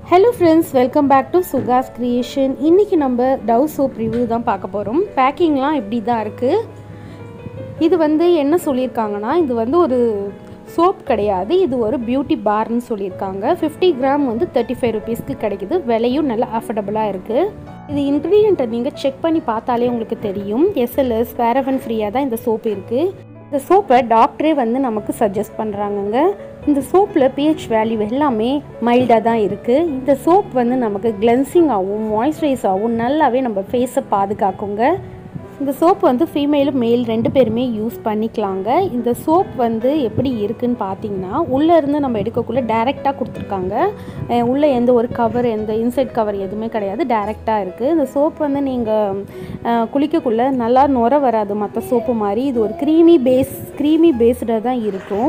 hello friends welcome back to சுகாஸ் creation இன்றைக்கி நம்ம டவ் சோப் ரிவ்யூ தான் பார்க்க போகிறோம் பேக்கிங்லாம் இப்படி தான் இருக்குது இது வந்து என்ன சொல்லியிருக்காங்கன்னா இது வந்து ஒரு சோப் கிடையாது இது ஒரு பியூட்டி பார்னு சொல்லியிருக்காங்க ஃபிஃப்டி கிராம் வந்து தேர்ட்டி ஃபைவ் ருபீஸ்க்கு கிடைக்குது விலையும் நல்லா அஃபோர்டபுளாக இருக்குது இது இன்க்ரீடியண்ட்டை நீங்கள் செக் பண்ணி பார்த்தாலே உங்களுக்கு தெரியும் எஸ்எல்எஸ் பேரவன் ஃப்ரீயாக தான் இந்த சோப் இருக்குது இந்த சோப்பை டாக்டரே வந்து நமக்கு சஜஸ்ட் பண்ணுறாங்கங்க இந்த சோப்பில் பிஹெச் வேல்யூ எல்லாமே மைல்டாக தான் இருக்குது இந்த சோப் வந்து நமக்கு கிளென்சிங்காகவும் மாய்ஸ்சரைஸாகவும் நல்லாவே நம்ம ஃபேஸை பாதுகாக்குங்க இந்த சோப் வந்து ஃபீமேலும் மேல் ரெண்டு பேருமே யூஸ் பண்ணிக்கலாங்க இந்த சோப் வந்து எப்படி இருக்குன்னு பார்த்தீங்கன்னா உள்ளே இருந்து நம்ம எடுக்கக்குள்ளே டைரெக்டாக கொடுத்துருக்காங்க அஹ் உள்ளே எந்த ஒரு கவர் எந்த இன்சைட் கவர் எதுவுமே கிடையாது டைரெக்டாக இருக்குது இந்த சோப் வந்து நீங்கள் குளிக்கக்குள்ளே நல்லா நுர வராது மற்ற சோப்பு மாதிரி இது ஒரு க்ரீமி பேஸ் க்ரீமி பேஸ்டாக தான் இருக்கும்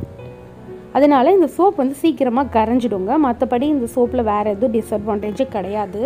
அதனால் இந்த சோப் வந்து சீக்கிரமாக கரைஞ்சிடுங்க மற்றபடி இந்த சோப்பில் வேறு எதுவும் டிஸ்அட்வான்டேஜே கிடையாது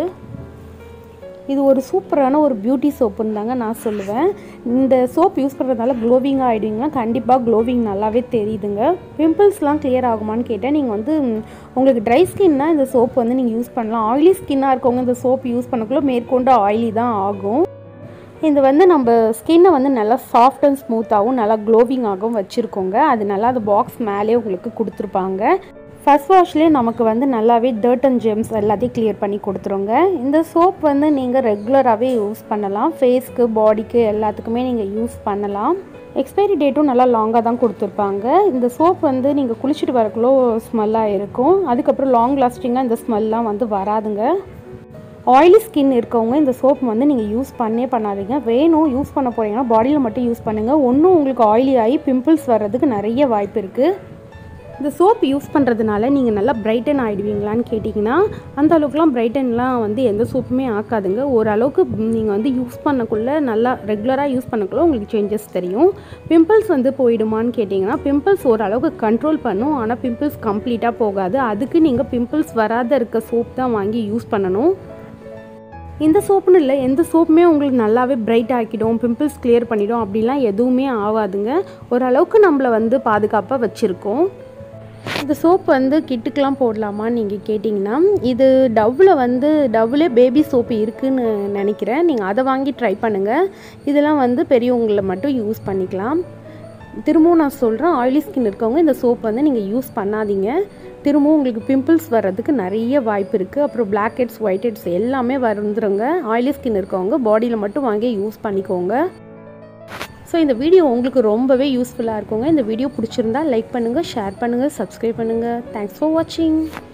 இது ஒரு சூப்பரான ஒரு பியூட்டி சோப்புன்னு தாங்க நான் சொல்லுவேன் இந்த சோப் யூஸ் பண்ணுறதுனால க்ளோவிங்காக ஆகிடுவீங்கன்னா கண்டிப்பாக க்ளோவிங் நல்லாவே தெரியுதுங்க பிம்பிள்ஸ்லாம் கிளியர் ஆகுமான்னு கேட்டால் நீங்கள் வந்து ம், உங்களுக்கு ட்ரை ஸ்கின்னா இந்த சோப் வந்து நீங்கள் யூஸ் பண்ணலாம் ஆயிலி ஸ்கின்னாக இருக்கவங்க இந்த சோப் யூஸ் பண்ணக்குள்ள மேற்கொண்டு ஆயிலி தான் ஆகும் இது வந்து நம்ம ஸ்கின்னை வந்து நல்லா சாஃப்ட் அண்ட் ஸ்மூத்தாகவும் நல்லா க்ளோவிங்காகவும் வச்சுருக்கோங்க அது நல்லா அந்த பாக்ஸ் மேலே உங்களுக்கு கொடுத்துருப்பாங்க ஃபர்ஸ்ட் வாஷ்லேயே நமக்கு வந்து நல்லாவே டர்ட் அண்ட் ஜெம்ஸ் எல்லாத்தையும் கிளியர் பண்ணி கொடுத்துருங்க இந்த சோப் வந்து நீங்கள் ரெகுலராகவே யூஸ் பண்ணலாம் ஃபேஸ்க்கு பாடிக்கு எல்லாத்துக்குமே நீங்கள் யூஸ் பண்ணலாம் எக்ஸ்பைரி டேட்டும் நல்லா லாங்காக தான் கொடுத்துருப்பாங்க இந்த சோப் வந்து நீங்கள் குளிச்சுட்டு வரக்குள்ளோ ஸ்மெல்லாக இருக்கும் அதுக்கப்புறம் லாங் லாஸ்டிங்காக இந்த ஸ்மெல்லாம் வந்து வராதுங்க ஆயிலி ஸ்கின் இருக்கவங்க இந்த சோப் வந்து நீங்கள் யூஸ் பண்ணே பண்ணாதீங்க வேணும் யூஸ் பண்ண போகிறீங்கன்னா பாடியில் மட்டும் யூஸ் பண்ணுங்கள் ஒன்றும் உங்களுக்கு ஆயிலி ஆகி பிம்பிள்ஸ் வர்றதுக்கு நிறைய வாய்ப்பு இருக்குது இந்த சோப் யூஸ் பண்ணுறதுனால நீங்கள் நல்லா பிரைட்டன் ஆகிடுவீங்களான்னு கேட்டிங்கன்னா அந்த அளவுக்குலாம் பிரைட்டன்லாம் வந்து எந்த சோப்புமே ஆக்காதுங்க ஓரளவுக்கு நீங்கள் வந்து யூஸ் பண்ணக்குள்ளே நல்லா ரெகுலராக யூஸ் பண்ணக்குள்ள உங்களுக்கு சேஞ்சஸ் தெரியும் பிம்பிள்ஸ் வந்து போயிடுமான்னு கேட்டிங்கன்னா பிம்பிள்ஸ் ஓரளவுக்கு கண்ட்ரோல் பண்ணும் ஆனால் பிம்பிள்ஸ் கம்ப்ளீட்டாக போகாது அதுக்கு நீங்கள் பிம்பிள்ஸ் வராத இருக்க சோப் தான் வாங்கி யூஸ் பண்ணணும் இந்த சோப்புன்னு இல்லை எந்த சோப்புமே உங்களுக்கு நல்லாவே பிரைட் ஆக்கிடும் பிம்பிள்ஸ் கிளியர் பண்ணிடும் அப்படிலாம் எதுவுமே ஆகாதுங்க ஓரளவுக்கு நம்மளை வந்து பாதுகாப்பாக வச்சுருக்கோம் இந்த சோப் வந்து கிட்டுக்கெலாம் போடலாமான்னு நீங்கள் கேட்டிங்கன்னா இது டவ்வில் வந்து டவ்வில் பேபி சோப்பு இருக்குன்னு நினைக்கிறேன் நீங்கள் அதை வாங்கி ட்ரை பண்ணுங்கள் இதெல்லாம் வந்து பெரியவங்கள மட்டும் யூஸ் பண்ணிக்கலாம் திரும்பவும் நான் சொல்கிறேன் ஆயிலி ஸ்கின் இருக்கவங்க இந்த சோப் வந்து நீங்கள் யூஸ் பண்ணாதீங்க திரும்பவும் உங்களுக்கு பிம்பிள்ஸ் வர்றதுக்கு நிறைய வாய்ப்பு இருக்குது அப்புறம் பிளாக் ஹெட்ஸ் ஒயிட் ஹெட்ஸ் எல்லாமே வந்துருங்க ஆயிலி ஸ்கின் இருக்கவங்க பாடியில் மட்டும் வாங்கி யூஸ் பண்ணிக்கோங்க ஸோ இந்த வீடியோ உங்களுக்கு ரொம்பவே யூஸ்ஃபுல்லாக இருக்குங்க இந்த வீடியோ பிடிச்சிருந்தா லைக் பண்ணுங்கள் ஷேர் பண்ணுங்கள் சப்ஸ்கிரைப் பண்ணுங்கள் தேங்க்ஸ் ஃபார் வாட்சிங்